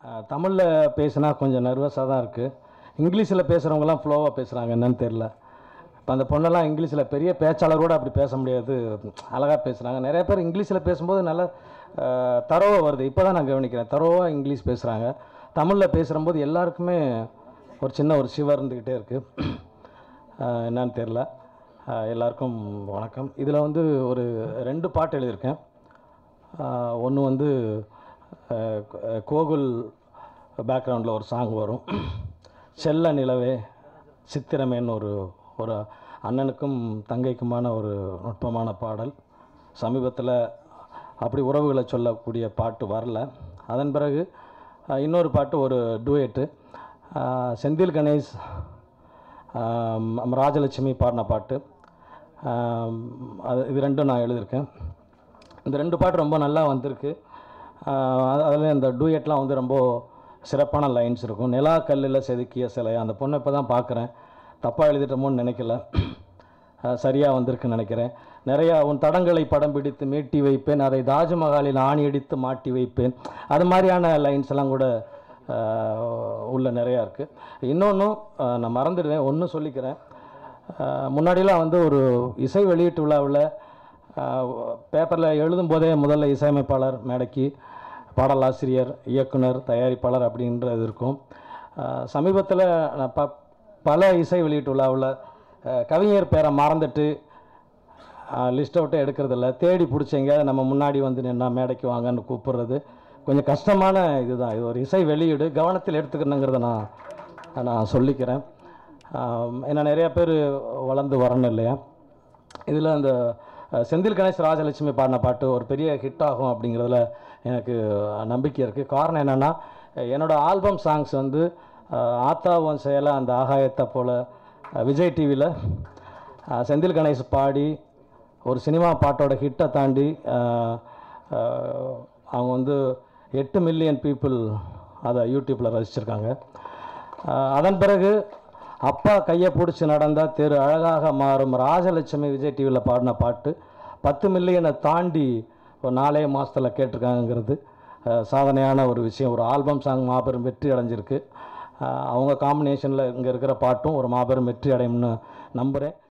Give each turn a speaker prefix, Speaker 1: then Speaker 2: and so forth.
Speaker 1: தமிழில் பேசினா கொஞ்சம் நர்வஸாக தான் இருக்குது இங்கிலீஷில் பேசுகிறவங்களாம் ஃப்ளோவாக பேசுகிறாங்க என்னன்னு தெரில இப்போ அந்த பொண்ணெல்லாம் இங்கிலீஷில் பெரிய பேச்சாளர் கூட அப்படி பேச முடியாது அழகாக பேசுகிறாங்க நிறைய பேர் இங்கிலீஷில் பேசும்போது நல்ல தரோவாக வருது இப்போ தான் நான் கவனிக்கிறேன் தரோவாக இங்கிலீஷ் பேசுகிறாங்க தமிழில் பேசுகிறம்போது எல்லாருக்குமே ஒரு சின்ன ஒரு சிவர் இருந்துக்கிட்டே இருக்குது என்னன்னு தெரில எல்லாருக்கும் வணக்கம் இதில் வந்து ஒரு ரெண்டு பாட்டு எழுதியிருக்கேன் ஒன்று வந்து அஹ், கோ- கோகுல் பேக்ரவுண்டில் ஒரு சாங் வரும் செல்ல நிலவே சித்திரமேன்னு ஒரு ஒரு அண்ணனுக்கும் தங்கைக்குமான ஒரு நுட்பமான பாடல் சமீபத்தில் அப்படி உறவுகளை சொல்லக்கூடிய பாட்டு வரல அதன் பிறகு அஹ், இன்னொரு பாட்டு ஒரு டூயட்டு செந்தில் கணேஷ் ஆம், நம்ம ராஜலட்சுமி பாடின பாட்டு ஆம், அது இது ரெண்டும் நான் எழுதியிருக்கேன் இந்த ரெண்டு பாட்டு ரொம்ப நல்லா வந்திருக்கு அதில் இந்த டூயட்லாம் வந்து ரொம்ப சிறப்பான லைன்ஸ் இருக்கும் நிலா கல்லில் செதுக்கிய சிலை அந்த பொண்ணை இப்போ தான் பார்க்குறேன் தப்பாக எழுதிட்டோமோன்னு நினைக்கல சரியாக வந்திருக்குன்னு நினைக்கிறேன் நிறையா உன் தடங்களை படம் பிடித்து மீட்டி வைப்பேன் அதை தாஜ்மஹாலில் ஆணி அடித்து மாட்டி வைப்பேன் அது மாதிரியான லைன்ஸ் எல்லாம் கூட ஆஹ், உள்ள நிறையா இருக்குது இன்னொன்றும் நான் மறந்துடுவேன் ஒன்று சொல்லிக்கிறேன் ஆஹ், முன்னாடிலாம் வந்து ஒரு இசை வெளியீட்டு விழாவில் பேப்பரில் எழுதும் போதே முதல்ல இசையமைப்பாளர் மேடைக்கு பாடலாசிரியர் இயக்குனர் தயாரிப்பாளர் அப்படின்றது இருக்கும் சமீபத்தில் நான் ப பல இசை வெளியீட்டு விழாவில் ஆஹ், கவிஞர் பேரை மறந்துட்டு லிஸ்ட் அவுட்டே எடுக்கிறதில்ல தேடி பிடிச்சி எங்கேயாவது நம்ம முன்னாடி வந்து நின்னா மேடைக்கு வாங்கன்னு கூப்பிடுறது கொஞ்சம் கஷ்டமான இதுதான் இது ஒரு இசை வெளியீடு கவனத்தில் எடுத்துக்கணுங்கிறத நான் நான் சொல்லிக்கிறேன் ஆம், ஏன்னா நிறையா பேர் வளர்ந்து வரணும் இல்லையா இதில் அந்த அஹ், செந்தில் கணேஷ் ராஜலட்சுமி பாடின பாட்டு ஒரு பெரிய ஹிட் ஆகும் அப்படிங்கிறதுல எனக்கு நம்பிக்கை இருக்குது காரணம் என்னென்னா என்னோடய ஆல்பம் சாங்ஸ் வந்து அஹ், ஆத்தாவும் செயலை அந்த ஆகாயத்தை போல் விஜய் டிவியில் செந்தில் கணேஷ் பாடி ஒரு சினிமா பாட்டோட ஹிட்டை தாண்டி அஹ், அஹ், அவங்க வந்து எட்டு மில்லியன் பீப்புள் அதை யூடியூப்பில் ரசிச்சிருக்காங்க அஹ், அதன் பிறகு அப்பா கையை பிடிச்சி நடந்தால் தெரு அழகாக மாறும் ராஜலட்சுமி விஜய் டிவியில் பாடின பாட்டு பத்து மில்லியனை தாண்டி ஒரு நாலே மாதத்தில் கேட்டிருக்காங்கங்கிறது அஹ், சாதனையான ஒரு விஷயம் ஒரு ஆல்பம் சாங் மாபெரும் வெற்றி அடைஞ்சிருக்கு அஹ், அவங்க காம்பினேஷனில் இங்கே இருக்கிற பாட்டும் ஒரு மாபெரும் வெற்றி அடையும்னு நம்புகிறேன்